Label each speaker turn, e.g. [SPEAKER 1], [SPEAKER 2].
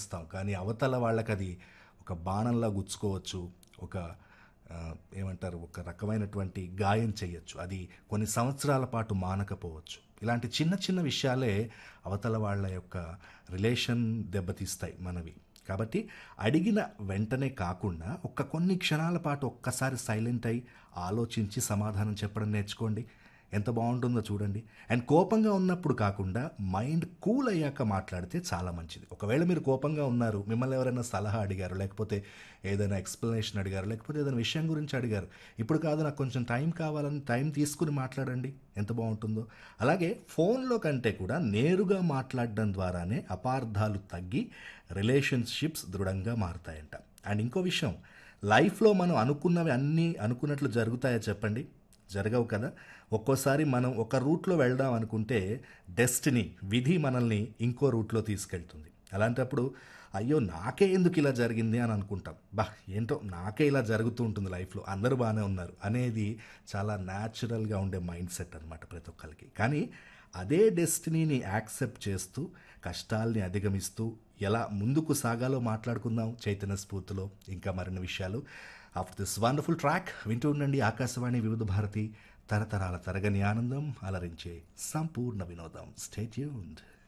[SPEAKER 1] చేస్తాం కానీ అవతల వాళ్ళకి అది ఒక బాణంలా గుచ్చుకోవచ్చు ఒక ఆ, ఏమంటారు ఒక రకమైనటువంటి గాయం చేయొచ్చు అది కొన్ని సంవత్సరాల పాటు మానకపోవచ్చు ఇలాంటి చిన్న చిన్న విషయాలే అవతల వాళ్ళ యొక్క రిలేషన్ దెబ్బతీస్తాయి మనవి కాబట్టి అడిగిన వెంటనే కాకుండా ఒక్క కొన్ని క్షణాల పాటు ఒక్కసారి సైలెంట్ అయి ఆలోచించి సమాధానం చెప్పడం నేర్చుకోండి ఎంత బాగుంటుందో చూడండి అండ్ కోపంగా ఉన్నప్పుడు కాకుండా మైండ్ కూల్ అయ్యాక మాట్లాడితే చాలా మంచిది ఒకవేళ మీరు కోపంగా ఉన్నారు మిమ్మల్ని ఎవరైనా సలహా అడిగారు లేకపోతే ఏదైనా ఎక్స్ప్లెనేషన్ అడిగారు లేకపోతే ఏదైనా విషయం గురించి అడిగారు ఇప్పుడు కాదు నాకు కొంచెం టైం కావాలని టైం తీసుకుని మాట్లాడండి ఎంత బాగుంటుందో అలాగే ఫోన్లో కంటే కూడా నేరుగా మాట్లాడడం ద్వారానే అపార్థాలు తగ్గి రిలేషన్షిప్స్ దృఢంగా మారుతాయంట అండ్ ఇంకో విషయం లైఫ్లో మనం అనుకున్నవి అన్నీ అనుకున్నట్లు జరుగుతాయా చెప్పండి జరగవు కదా ఒక్కోసారి మనం ఒక రూట్లో వెళ్దాం అనుకుంటే డెస్టినీ విధి మనల్ని ఇంకో రూట్లో తీసుకెళ్తుంది అలాంటప్పుడు అయ్యో నాకే ఎందుకు ఇలా జరిగింది అని అనుకుంటాం బా ఏంటో నాకే ఇలా జరుగుతూ ఉంటుంది లైఫ్లో అందరూ బాగానే ఉన్నారు అనేది చాలా న్యాచురల్గా ఉండే మైండ్ సెట్ అనమాట ప్రతి ఒక్కరికి కానీ అదే డెస్టినీని యాక్సెప్ట్ చేస్తూ కష్టాల్ని అధిగమిస్తూ ఎలా ముందుకు సాగాలో మాట్లాడుకుందాం చైతన్య స్ఫూర్తిలో ఇంకా మరిన్ని విషయాలు ఆఫ్టర్ దిస్ వండర్ఫుల్ ట్రాక్ వింటూ ఉండండి ఆకాశవాణి వివిధ భారతి తరతరాల తరగని ఆనందం అలరించే సంపూర్ణ వినోదం స్టేట్యూన్డ్